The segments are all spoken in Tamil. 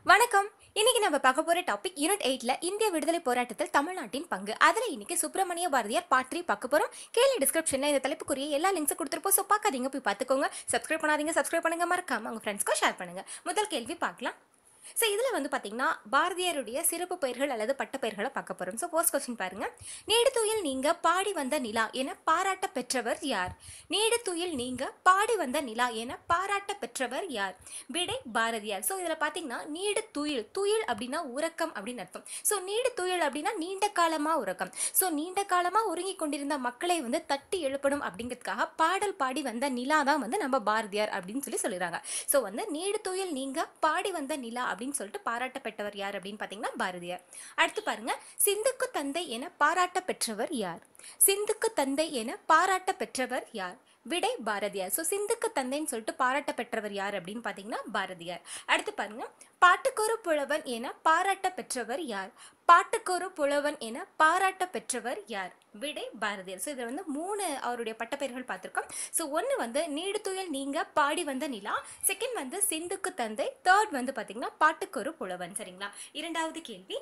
வணக்கம் இன்னைக்கு நம்ம பார்க்க போற டாபிக் யூனிட் எயிட்ல இந்திய விடுதலை போராட்டத்தில் தமிழ்நாட்டின் பங்கு அதுல இன்னைக்கு சுப்பிரமணிய பாரதியார் பார்ட் த்ரீ பார்க்க போறோம் கீழே டிஸ்கிரிப்ஷன்ல இந்த தலைப்புக்குரிய எல்லா லிங்க்ஸும் கொடுத்துருப்போம் ஸோ பார்க்காதீங்க போய் பார்த்துக்கோங்க சப்ஸ்கிரைப் பண்ணாதீங்க சப்ஸ்கிரைப் பண்ணுங்க மறக்காம உங்க ஃப்ரெண்ட்ஸ்க்கும் ஷேர் பண்ணுங்க முதல் கேள்வி பார்க்கலாம் ஸோ இதில் வந்து பார்த்தீங்கன்னா பாரதியாருடைய சிறப்பு பெயர்கள் அல்லது பட்ட பெயர்களை பார்க்க போகிறோம் ஸோ ஃபர்ஸ்ட் கொஸ்டின் பாருங்க நீடுதுயில் நீங்க பாடி வந்த நிலா என பாராட்ட பெற்றவர் யார் நீடுதுயில் நீங்க பாடி வந்த நிலா என பாராட்ட பெற்றவர் யார் விடை பாரதியார் ஸோ இதில் பார்த்தீங்கன்னா நீடு துயில் துயில் அப்படின்னா உறக்கம் அப்படின்னு அர்த்தம் ஸோ நீடு துயில் அப்படின்னா நீண்ட காலமாக உறக்கம் ஸோ நீண்ட காலமாக உறங்கி கொண்டிருந்த மக்களை வந்து தட்டி எழுப்பணும் அப்படிங்கிறதுக்காக பாடல் பாடி வந்த நிலா தான் வந்து நம்ம பாரதியார் அப்படின்னு சொல்லி சொல்லிடுறாங்க ஸோ வந்து நீடு துயில் நீங்க பாடி வந்த நிலா அப்படின்னு சொல்லிட்டு பாராட்ட பெற்றவர் யார் அப்படின்னு பார்த்தீங்கன்னா பாரதியார் அடுத்து பாருங்க சிந்துக்கு தந்தை என பாராட்ட பெற்றவர் யார் சிந்துக்கு தந்தை என பாராட்ட பெற்றவர் யார் விடை பாரதியார் ஸோ சிந்துக்கு தந்தைன்னு சொல்லிட்டு பாராட்ட பெற்றவர் யார் அப்படின்னு பார்த்தீங்கன்னா பாரதியார் அடுத்து பாருங்க பாட்டுக்கொரு புலவன் என பாராட்ட பெற்றவர் யார் பாட்டுக்கொரு புலவன் என பாராட்ட பெற்றவர் யார் விடை பாரதியார் ஸோ இதில் வந்து மூணு அவருடைய பட்டப்பெயர்கள் பார்த்துருக்கோம் ஸோ ஒன்று வந்து நீடுதுயில் நீங்க பாடி வந்த நிலா செகண்ட் வந்து சிந்துக்கு தந்தை தேர்ட் வந்து பார்த்தீங்கன்னா பாட்டுக்கொரு புலவன் சரிங்களா இரண்டாவது கேள்வி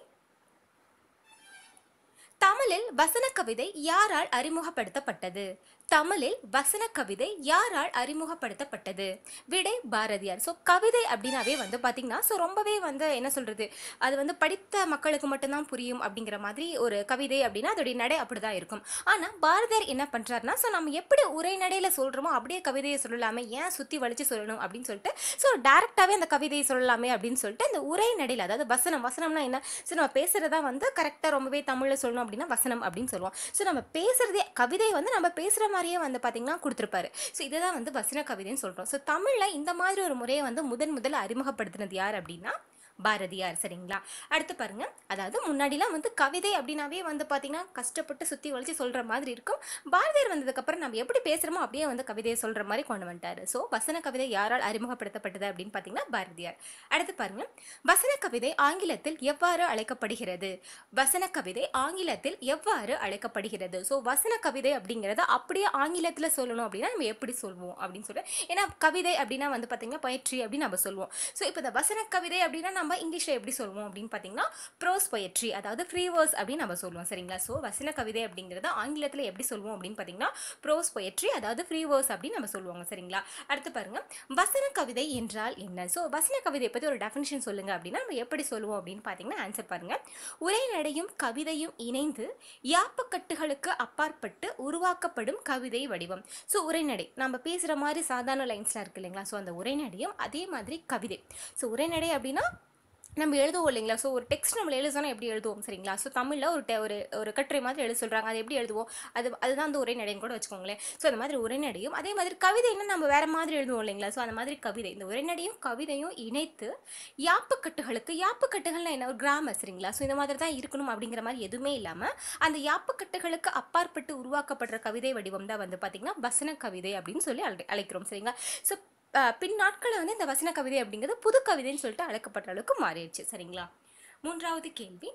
தமிழில் வசன கவிதை யாரால் அறிமுகப்படுத்தப்பட்டது தமிழில் வசன கவிதை யாரால் அறிமுகப்படுத்தப்பட்டது விடை பாரதியார் ஸோ கவிதை அப்படின்னாவே வந்து பார்த்தீங்கன்னா ஸோ ரொம்பவே வந்து என்ன சொல்றது அது வந்து படித்த மக்களுக்கு மட்டும்தான் புரியும் அப்படிங்கிற மாதிரி ஒரு கவிதை அப்படின்னா அதோடைய நடை அப்படிதான் இருக்கும் ஆனால் பாரதியார் என்ன பண்றாருன்னா ஸோ நம்ம எப்படி உரைநடையில் சொல்றோமோ அப்படியே கவிதையை சொல்லலாமே ஏன் சுற்றி வலிச்சு சொல்லணும் அப்படின்னு சொல்லிட்டு ஸோ டேரெக்டாகவே அந்த கவிதையை சொல்லலாமே அப்படின்னு சொல்லிட்டு அந்த உரைநடையில் அதாவது வசனம் வசனம்னா என்ன ஸோ நம்ம பேசுறதா வந்து கரெக்டாக ரொம்பவே தமிழில் சொல்லணும் அப்படின்னா வசனம் அப்படின்னு சொல்லுவோம் ஸோ நம்ம பேசுறதே கவிதையை வந்து நம்ம பேசுகிற மாதிரியே வந்து பார்த்தீங்கன்னா கொடுத்துருப்பாரு ஸோ இதை தான் வந்து வசன கவிதைன்னு சொல்கிறோம் ஸோ தமிழில் இந்த மாதிரி ஒரு முறையை வந்து முதன் முதல்ல அறிமுகப்படுத்தினது யார் அப்படின்னா பாரதியார் சரிங்களா அடுத்து பாருங்க அதாவது முன்னாடிலாம் வந்து கவிதை அப்படின்னாவே வந்து பார்த்தீங்கன்னா கஷ்டப்பட்டு சுற்றி வலிச்சு சொல்கிற மாதிரி இருக்கும் பாரதியார் வந்ததுக்கப்புறம் நம்ம எப்படி பேசுகிறோமோ அப்படியே வந்து கவிதையை சொல்கிற மாதிரி கொண்டு வந்துட்டாரு ஸோ வசன கவிதை யாரால் அறிமுகப்படுத்தப்பட்டது அப்படின்னு பார்த்தீங்கன்னா பாரதியார் அடுத்து பாருங்க வசன கவிதை ஆங்கிலத்தில் எவ்வாறு அழைக்கப்படுகிறது வசன கவிதை ஆங்கிலத்தில் எவ்வாறு அழைக்கப்படுகிறது ஸோ வசன கவிதை அப்படிங்கிறத அப்படியே ஆங்கிலத்தில் சொல்லணும் அப்படின்னா நம்ம எப்படி சொல்வோம் அப்படின்னு சொல்லிட்டு ஏன்னா கவிதை அப்படின்னா வந்து பார்த்தீங்கன்னா poetry அப்படின்னு நம்ம சொல்லுவோம் ஸோ இப்போ இந்த வசன கவிதை அப்படின்னா நம்ம இங்கிலீஷில் எப்படி சொல்லுவோம் அப்படின்னு பார்த்தீங்கன்னா ப்ரோஸ் poetry அதாவது ஃப்ரீ வேர்ஸ் அப்படின்னு நம்ம சொல்லுவோம் சரிங்களா ஸோ வசன கவிதை அப்படிங்கிறத ஆங்கிலத்தில் எப்படி சொல்லுவோம் அப்படின்னு பார்த்தீங்கன்னா ப்ரோஸ் poetry அதாவது ஃப்ரீ வேர்ஸ் அப்படின்னு நம்ம சொல்லுவாங்க சரிங்களா அடுத்து பாருங்க வசன கவிதை என்றால் என்ன ஸோ வசன கவிதையை பற்றி ஒரு டெஃபினிஷன் சொல்லுங்க அப்படின்னா நம்ம எப்படி சொல்லுவோம் அப்படின்னு பார்த்தீங்கன்னா ஆன்சர் பாருங்க உரைநடையும் கவிதையும் இணைந்து யாப்பக்கட்டுகளுக்கு அப்பாற்பட்டு உருவாக்கப்படும் கவிதை வடிவம் ஸோ உரைநடை நம்ம பேசுகிற மாதிரி சாதாரண லைன்ஸ்லாம் இருக்கு இல்லைங்களா ஸோ அந்த உரைநடையும் அதே மாதிரி கவிதை ஸோ உரைநடை அப்படின்னா நம்ம எழுதுவோம் இல்லைங்களா ஸோ ஒரு டெக்ஸ்ட் நம்ம எழுதுனா எப்படி எழுதுவோம் சரிங்களா ஸோ தமிழில் ஒரு te- ஒரு ஒரு கட்டுரை மாதிரி எழுத சொல்கிறாங்க அதை எப்படி எழுதுவோம் அது அதுதான் அந்த உரைநடைன்னு கூட வச்சுக்கோங்களேன் ஸோ அந்த மாதிரி உரைநடையும் அதே மாதிரி கவிதைன்னா நம்ம வேற மாதிரி எழுதுவோம் இல்லைங்களா ஸோ அந்த மாதிரி கவிதை இந்த உரைநடையும் கவிதையும் இணைத்து யாப்புக்கட்டுகளுக்கு யாப்புக்கட்டுகள்னா என்ன ஒரு கிராமர் சரிங்களா ஸோ இந்த மாதிரி தான் இருக்கணும் அப்படிங்கிற மாதிரி எதுவுமே இல்லாமல் அந்த யாப்புக்கட்டுகளுக்கு அப்பாற்பட்டு உருவாக்கப்படுற கவிதை வடிவம் தான் வந்து பார்த்திங்கன்னா வசன கவிதை அப்படின்னு சொல்லி அழை அழைக்கிறோம் சரிங்களா ஸோ பின் நாட்களில் வந்து இந்த வசன கவிதை அப்படிங்கிறது புது கவிதைன்னு சொல்லிட்டு அழைக்கப்படுற அளவுக்கு மாறிடுச்சு சரிங்களா மூன்றாவது கேள்வி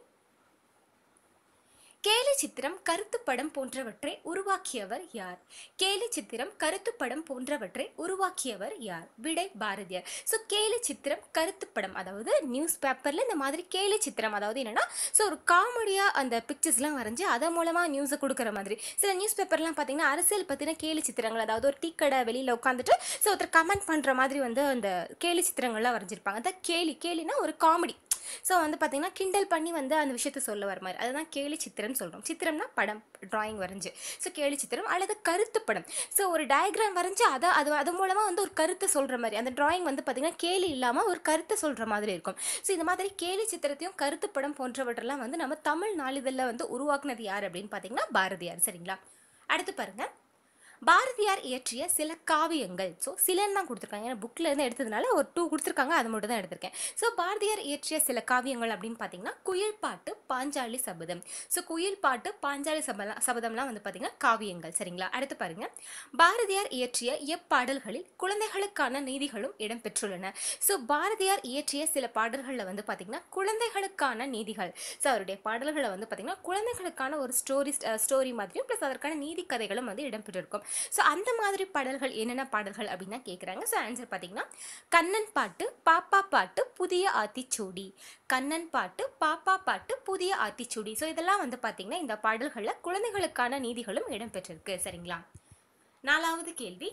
கேலி சித்திரம் கருத்துப்படம் போன்றவற்றை உருவாக்கியவர் யார் கேலி சித்திரம் கருத்துப்படம் போன்றவற்றை உருவாக்கியவர் யார் விடை பாரதியார் ஸோ கேலி சித்திரம் கருத்துப்படம் அதாவது நியூஸ் பேப்பரில் இந்த மாதிரி கேலி சித்திரம் அதாவது என்னன்னா ஸோ ஒரு காமெடியாக அந்த பிக்சர்ஸ்லாம் வரைஞ்சி அதன் மூலமாக நியூஸை கொடுக்குற மாதிரி சில நியூஸ் பேப்பர்லாம் பார்த்தீங்கன்னா அரசியல் பற்றின கேலி சித்திரங்கள் அதாவது ஒரு டீ கடை வெளியில் உட்காந்துட்டு ஸோ ஒருத்தர் கமெண்ட் பண்ணுற மாதிரி வந்து அந்த கேலி சித்திரங்கள்லாம் வரைஞ்சிருப்பாங்க அதான் கேலி கேலினா ஒரு காமெடி ஸோ வந்து பார்த்தீங்கன்னா கிண்டல் பண்ணி வந்து அந்த விஷயத்த சொல்ல வர மாதிரி அதுதான் கேலி சித்திரம்னு சொல்கிறோம் சித்திரம்னா படம் டிராயிங் வரைஞ்சு ஸோ கேலி சித்திரம் அல்லது கருத்து படம் ஸோ ஒரு டயக்ராம் வரைஞ்சு அதை அது அது மூலமாக வந்து ஒரு கருத்தை சொல்கிற மாதிரி அந்த டிராயிங் வந்து பார்த்தீங்கன்னா கேலி இல்லாமல் ஒரு கருத்தை சொல்கிற மாதிரி இருக்கும் ஸோ இந்த மாதிரி கேலி சித்திரத்தையும் கருத்து படம் போன்றவற்றெல்லாம் வந்து நம்ம தமிழ் நாளிதழில் வந்து உருவாக்குனது யார் அப்படின்னு பார்த்தீங்கன்னா பாரதியார் சரிங்களா அடுத்து பாருங்க பாரதியார் இயற்றிய சில காவியங்கள் ஸோ சிலன்னு தான் கொடுத்துருக்காங்க ஏன்னா புக்கில் இருந்து எடுத்ததுனால ஒரு டூ கொடுத்துருக்காங்க அது மட்டும் தான் எடுத்திருக்கேன் ஸோ பாரதியார் இயற்றிய சில காவியங்கள் அப்படின்னு பார்த்தீங்கன்னா குயில் பாட்டு பாஞ்சாலி சபதம் ஸோ குயில் பாட்டு பாஞ்சாலி சபதம் சபதம்லாம் வந்து பார்த்தீங்கன்னா காவியங்கள் சரிங்களா அடுத்து பாருங்க பாரதியார் இயற்றிய எப்பாடல்களில் குழந்தைகளுக்கான நீதிகளும் இடம்பெற்றுள்ளன ஸோ பாரதியார் இயற்றிய சில பாடல்களில் வந்து பார்த்தீங்கன்னா குழந்தைகளுக்கான நீதிகள் ஸோ அவருடைய பாடல்களை வந்து பார்த்தீங்கன்னா குழந்தைகளுக்கான ஒரு ஸ்டோரி ஸ்டோரி மாதிரியும் ப்ளஸ் அதற்கான நீதி கதைகளும் வந்து இடம்பெற்றிருக்கும் ஸோ அந்த மாதிரி பாடல்கள் என்னென்ன பாடல்கள் அப்படின்னு தான் கேட்குறாங்க ஸோ ஆன்சர் பார்த்தீங்கன்னா கண்ணன் பாட்டு பாப்பா பாட்டு புதிய ஆத்திச்சூடி கண்ணன் பாட்டு பாப்பா பாட்டு புதிய ஆத்திச்சூடி ஸோ இதெல்லாம் வந்து பார்த்தீங்கன்னா இந்த பாடல்களில் குழந்தைகளுக்கான நீதிகளும் இடம்பெற்றிருக்கு சரிங்களா நாலாவது கேள்வி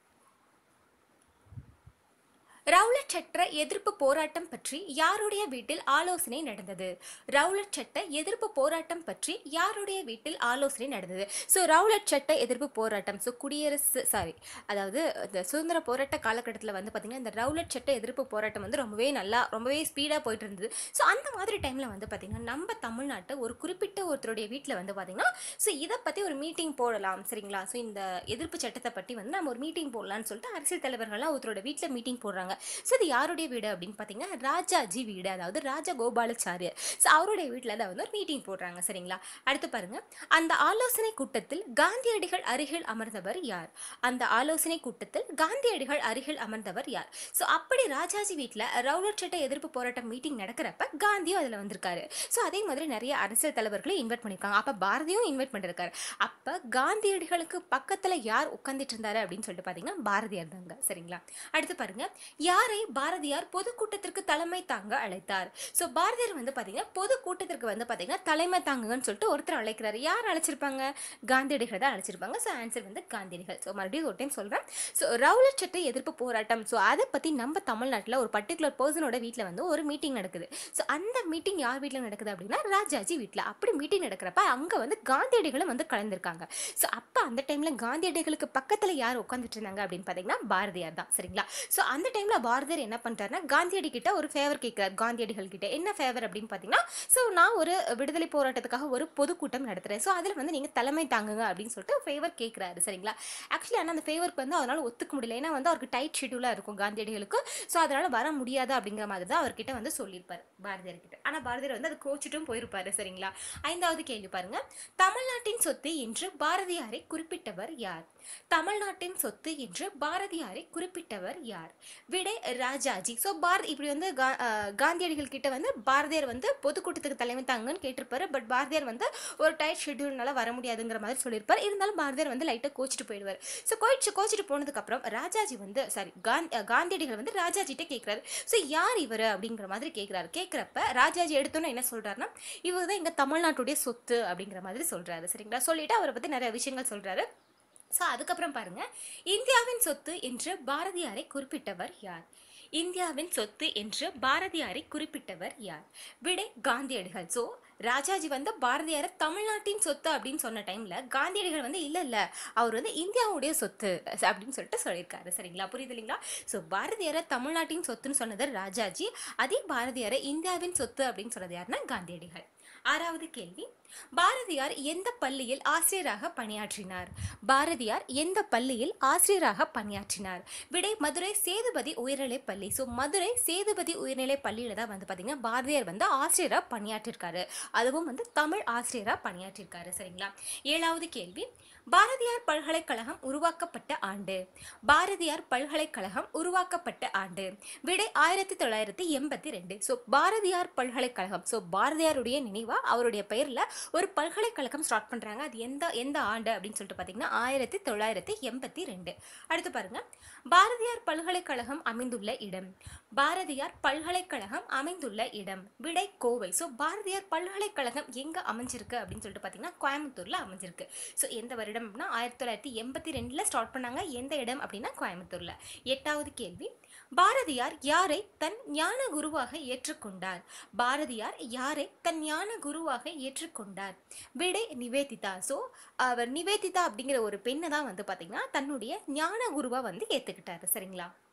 ரவுலட் சட்ட எதிர்ப்பு போராட்டம் பற்றி யாருடைய வீட்டில் ஆலோசனை நடந்தது ரவுலட் சட்ட எதிர்ப்பு போராட்டம் பற்றி யாருடைய வீட்டில் ஆலோசனை நடந்தது ஸோ ரவுலட் சட்ட எதிர்ப்பு போராட்டம் ஸோ குடியரசு சாரி அதாவது இந்த சுதந்திர போராட்ட காலகட்டத்தில் வந்து பார்த்திங்கன்னா இந்த ரவுலட் சட்ட எதிர்ப்பு போராட்டம் வந்து ரொம்பவே நல்லா ரொம்பவே ஸ்பீடாக போயிட்டு இருந்தது ஸோ அந்த மாதிரி டைமில் வந்து பார்த்திங்கன்னா நம்ம தமிழ்நாட்டை ஒரு குறிப்பிட்ட ஒருத்தருடைய வீட்டில் வந்து பார்த்திங்கன்னா ஸோ இதை பற்றி ஒரு மீட்டிங் போடலாம் சரிங்களா ஸோ இந்த எதிர்ப்பு சட்டத்தை பற்றி வந்து நம்ம ஒரு மீட்டிங் போடலாம்னு சொல்லிட்டு அரசியல் தலைவர்கள்லாம் ஒருத்தரோட வீட்டில் மீட்டிங் போடுறாங்க ஸோ இது யாருடைய வீடு அப்படின்னு பார்த்தீங்கன்னா ராஜாஜி வீடு அதாவது ராஜா கோபாலாச்சாரியர் ஸோ அவருடைய வீட்டில் தான் வந்து ஒரு மீட்டிங் போடுறாங்க சரிங்களா அடுத்து பாருங்க அந்த ஆலோசனை கூட்டத்தில் காந்தியடிகள் அருகில் அமர்ந்தவர் யார் அந்த ஆலோசனை கூட்டத்தில் காந்தியடிகள் அருகில் அமர்ந்தவர் யார் ஸோ அப்படி ராஜாஜி வீட்டில் ரவுலட் சட்ட எதிர்ப்பு போராட்டம் மீட்டிங் நடக்கிறப்ப காந்தியும் அதில் வந்திருக்காரு ஸோ அதே மாதிரி நிறைய அரசியல் தலைவர்களை இன்வைட் பண்ணியிருக்காங்க அப்போ பாரதியும் இன்வைட் பண்ணியிருக்காரு அப்போ காந்தியடிகளுக்கு பக்கத்தில் யார் உட்காந்துட்டு இருந்தாரு அப்படின்னு சொல்லிட்டு பார்த்தீங்கன்னா பாரதியார் தாங்க சரிங்களா அடுத்து பாருங்க யாரை பாரதியார் பொதுக்கூட்டத்திற்கு தலைமை தாங்க அழைத்தார் ஸோ பாரதியார் வந்து பார்த்தீங்கன்னா பொதுக்கூட்டத்திற்கு வந்து பார்த்தீங்கன்னா தலைமை தாங்குங்கன்னு சொல்லிட்டு ஒருத்தர் அழைக்கிறாரு யார் அழைச்சிருப்பாங்க காந்தியடிகள் தான் அழைச்சிருப்பாங்க ஸோ ஆன்சர் வந்து காந்தியடிகள் ஸோ மறுபடியும் ஒரு டைம் சொல்கிறேன் ஸோ ரவுலட் சட்ட எதிர்ப்பு போராட்டம் ஸோ அதை பற்றி நம்ம தமிழ்நாட்டில் ஒரு பர்டிகுலர் பர்சனோட வீட்டில் வந்து ஒரு மீட்டிங் நடக்குது ஸோ அந்த மீட்டிங் யார் வீட்டில் நடக்குது அப்படின்னா ராஜாஜி வீட்டில் அப்படி மீட்டிங் நடக்கிறப்ப அங்கே வந்து காந்தியடிகளும் வந்து கலந்துருக்காங்க ஸோ அப்போ அந்த டைமில் காந்தியடிகளுக்கு பக்கத்தில் யார் உட்காந்துட்டு இருந்தாங்க அப்படின்னு பார்த்தீங்கன்னா பாரதியார் தான் சரிங்களா ஸோ அந்த டைமில் பாரதியார் என்ன பண்ணிட்டாருன்னா காந்தியடி கிட்ட ஒரு ஃபேவர் கேட்குறாரு காந்தியடிகள் கிட்ட என்ன ஃபேவர் அப்படின்னு பார்த்தீங்கன்னா ஸோ நான் ஒரு விடுதலை போராட்டத்துக்காக ஒரு பொதுக்கூட்டம் நடத்துகிறேன் ஸோ அதில் வந்து நீங்கள் தலைமை தாங்குங்க அப்படின்னு சொல்லிட்டு ஃபேவர் கேட்குறாரு சரிங்களா ஆக்சுவலி ஆனால் அந்த ஃபேவருக்கு வந்து அவரால் ஒத்துக்க முடியல ஏன்னா வந்து அவருக்கு டைட் ஷெடியூலாக இருக்கும் காந்தியடிகளுக்கு ஸோ அதனால் வர முடியாது அப்படிங்கிற மாதிரி தான் அவர்கிட்ட வந்து சொல்லியிருப்பார் பாரதியார் கிட்ட ஆனால் பாரதியார் வந்து அது கோச்சிட்டும் போயிருப்பாரு சரிங்களா ஐந்தாவது கேள்வி பாருங்க தமிழ்நாட்டின் சொத்து என்று பாரதியாரை குறிப்பிட்டவர் யார் தமிழ்நாட்டின் சொத்து என்று பாரதியாரை குறிப்பிட்டவர் யார் விடை ராஜாஜி ஸோ பாரதி இப்படி வந்து கா- அஹ் காந்தியடிகள் கிட்ட வந்து பாரதியார் வந்து பொதுக்கூட்டத்துக்கு தலைமை தாங்கன்னு கேட்டிருப்பாரு பட் பாரதியார் வந்து ஒரு டைட் ஷெட்யூல்னால வர முடியாதுங்கிற மாதிரி சொல்லியிருப்பார் இருந்தாலும் பாரதியார் வந்து லைட்டாக கோச்சிட்டு போயிடுவார் ஸோ கோச்சிட்டு கோச்சிட்டு போனதுக்கப்புறம் ராஜாஜி வந்து சாரி காந்தி அஹ் காந்தியடிகள் வந்து ராஜாஜிட்ட கேட்குறாரு ஸோ யார் இவர் அப்படிங்கிற மாதிரி கேட்குறாரு கேட்குறப்ப ராஜாஜி எடுத்தோன்னே என்ன சொல்கிறாருன்னா இவர் தான் எங்கள் தமிழ்நாட்டுடைய சொத்து அப்படிங்கிற மாதிரி சொல்கிறாரு சரிங்களா சொல்லிட்டு அவரை பற்றி நிறைய விஷயங்கள் சொல்கிறாரு ஸோ அதுக்கப்புறம் பாருங்க இந்தியாவின் சொத்து என்று பாரதியாரை குறிப்பிட்டவர் யார் இந்தியாவின் சொத்து என்று பாரதியாரை குறிப்பிட்டவர் யார் விடை காந்தியடிகள் ஸோ ராஜாஜி வந்து பாரதியாரை தமிழ்நாட்டின் சொத்து அப்படின்னு சொன்ன டைம்ல காந்தியடிகள் வந்து இல்லை இல்லை அவர் வந்து இந்தியாவுடைய சொத்து அப்படின்னு சொல்லிட்டு சொல்லியிருக்காரு சரிங்களா புரியுது இல்லைங்களா ஸோ பாரதியாரை தமிழ்நாட்டின் சொத்துன்னு சொன்னது ராஜாஜி அதே பாரதியாரை இந்தியாவின் சொத்து அப்படின்னு சொன்னது யாருன்னா காந்தியடிகள் ஆறாவது கேள்வி பாரதியார் எந்த பள்ளியில் ஆசிரியராக பணியாற்றினார் பாரதியார் எந்த பள்ளியில் ஆசிரியராக பணியாற்றினார் விடை மதுரை சேதுபதி உயர்நிலைப் பள்ளி ஸோ மதுரை சேதுபதி உயர்நிலைப் பள்ளியில தான் வந்து பார்த்தீங்கன்னா பாரதியார் வந்து ஆசிரியராக பணியாற்றிருக்காரு அதுவும் வந்து தமிழ் ஆசிரியராக பணியாற்றிருக்காரு சரிங்களா ஏழாவது கேள்வி பாரதியார் பல்கலைக்கழகம் உருவாக்கப்பட்ட ஆண்டு பாரதியார் பல்கலைக்கழகம் உருவாக்கப்பட்ட ஆண்டு விடை ஆயிரத்தி தொள்ளாயிரத்தி எண்பத்தி ரெண்டு ஸோ பாரதியார் பல்கலைக்கழகம் ஸோ பாரதியாருடைய நினைவா அவருடைய பெயரில் ஒரு பல்கலைக்கழகம் ஸ்டார்ட் பண்ணுறாங்க அது எந்த எந்த ஆண்டு அப்படின்னு சொல்லிட்டு பார்த்தீங்கன்னா ஆயிரத்தி தொள்ளாயிரத்தி எண்பத்தி ரெண்டு அடுத்து பாருங்க பாரதியார் பல்கலைக்கழகம் அமைந்துள்ள இடம் பாரதியார் பல்கலைக்கழகம் அமைந்துள்ள இடம் விடை கோவை ஸோ பாரதியார் பல்கலைக்கழகம் எங்கே அமைஞ்சிருக்கு அப்படின்னு சொல்லிட்டு பார்த்தீங்கன்னா கோயம்புத்தூரில் அமைஞ்சிருக்கு ஸோ எந்த வருடம் அப்படின்னா ஆயிரத்தி தொள்ளாயிரத்தி எண்பத்தி ரெண்டில் ஸ்டார்ட் பண்ணாங்க எந்த இடம் அப்படின்னா கோயம்புத்தூரில் எட்டாவது கேள்வி பாரதியார் யாரை தன் ஞான குருவாக ஏற்றுக்கொண்டார் பாரதியார் யாரை தன் ஞான குருவாக ஏற்றுக்கொண்டார் விடை நிவேதிதா ஸோ அவர் நிவேதிதா அப்படிங்கிற ஒரு பெண்ணை தான் வந்து பார்த்தீங்கன்னா தன்னுடைய ஞான குருவா வந்து ஏற்றுக்கிட்டாரு சரிங்களா